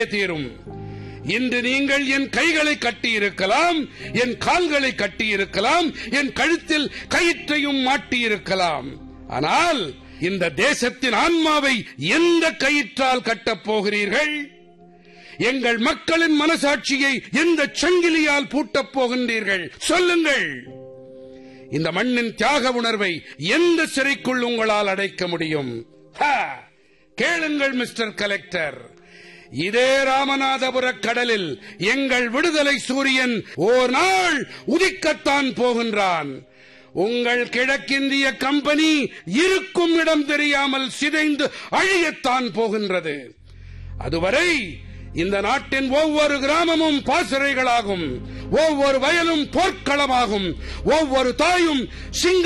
தீரும் இன்று நீங்கள் என் கைகளை கட்டியிருக்கலாம் என் கால்களை கட்டியிருக்கலாம் என் கழுத்தில் கயிற்றையும் மாட்டியிருக்கலாம் ஆனால் இந்த தேசத்தின் ஆன்மாவை எந்த கயிற்றால் கட்டப் போகிறீர்கள் எங்கள் மக்களின் மனசாட்சியை எந்த சங்கிலியால் பூட்டப் போகின்றீர்கள் சொல்லுங்கள் இந்த மண்ணின் தியாக உணர்வை எந்த சிறைக்குள் உங்களால் அடைக்க முடியும் ஹா! கேளுங்கள் மிஸ்டர் கலெக்டர் இதே ராமநாதபுர கடலில் எங்கள் விடுதலை சூரியன் ஓர் நாள் உதிக்கத்தான் போகின்றான் உங்கள் கிழக்கிந்திய கம்பெனி இருக்கும் இடம் தெரியாமல் சிதைந்து அழியத்தான் போகின்றது அதுவரை இந்த நாட்டின் ஒவ்வொரு கிராமமும் பாசறைகளாகும் ஒவ்வொரு வயலும் போர்க்களமாகும் ஒவ்வொரு தாயும் சிங்க